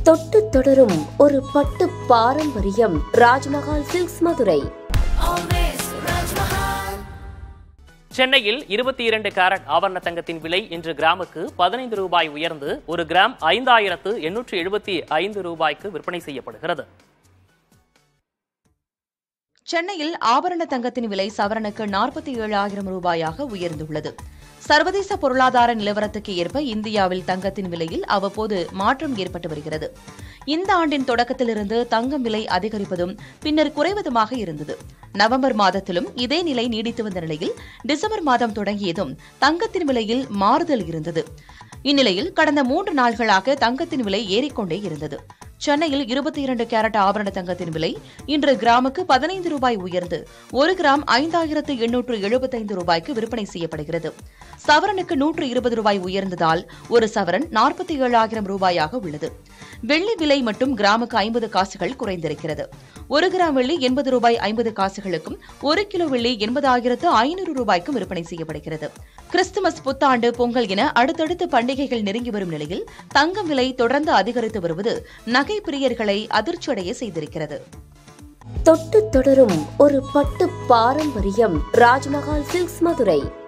தொட்டு தொடரும் ஒரு பட்டு பாரம்பரியம் ராஜ்மஹால் சில்க்ஸ் மதுரை சென்னையில் இருபத்தி இரண்டு கேரட் ஆபரண தங்கத்தின் விலை இன்று கிராமுக்கு பதினைந்து ரூபாய் உயர்ந்து ஒரு கிராம் ஐந்தாயிரத்து எண்ணூற்று எழுபத்தி ஐந்து ரூபாய்க்கு விற்பனை செய்யப்படுகிறது சென்னையில் ஆபரண தங்கத்தின் விலை சவரனுக்கு நாற்பத்தி ஏழாயிரம் ரூபாயாக உயர்ந்துள்ளது சர்வதேச பொருளாதார நிலவரத்துக்கு ஏற்ப இந்தியாவில் தங்கத்தின் விலையில் அவ்வப்போது மாற்றம் ஏற்பட்டு வருகிறது இந்த ஆண்டின் தொடக்கத்திலிருந்து தங்கம் விலை அதிகரிப்பதும் பின்னர் குறைவதுமாக இருந்தது நவம்பர் மாதத்திலும் இதே நிலை நீடித்து வந்த நிலையில் டிசம்பர் மாதம் தொடங்கியதும் தங்கத்தின் விலையில் மாறுதல் இருந்தது இந்நிலையில் கடந்த மூன்று நாள்களாக தங்கத்தின் விலை ஏறிக்கொண்டே இருந்தது சென்னையில் இருபத்தி இரண்டு கேரட் ஆபரண தங்கத்தின் விலை இன்று கிராமுக்கு பதினைந்து ரூபாய் உயர்ந்து ஒரு கிராம் ஐந்தாயிரத்து எண்ணூற்று எழுபத்தைந்து ரூபாய்க்கு விற்பனை செய்யப்படுகிறது சவரனுக்கு நூற்று இருபது ரூபாய் உயர்ந்ததால் ஒரு சவரன் நாற்பத்தி ஏழாயிரம் ரூபாயாக உள்ளது வெள்ளி விலை மட்டும் கிராமுக்கு ஐம்பது காசுகள் குறைந்திருக்கிறது ஒரு கிராம் வெள்ளி எண்பது ரூபாய் ஐம்பது காசுகளுக்கும் ஒரு கிலோ வெள்ளி எண்பதாயிரத்து ஐநூறு ரூபாய்க்கும் விற்பனை செய்யப்படுகிறது கிறிஸ்துமஸ் புத்தாண்டு பொங்கல் என அடுத்தடுத்து பண்டிகைகள் நெருங்கி வரும் நிலையில் தங்கம் விலை தொடர்ந்து அதிகரித்து வருவது நகை பிரியர்களை அதிர்ச்சியடைய செய்திருக்கிறது தொட்டு தொடரும் ஒரு பட்டு பாரம்பரியம் ராஜ்மஹால் சில்க்ஸ் மதுரை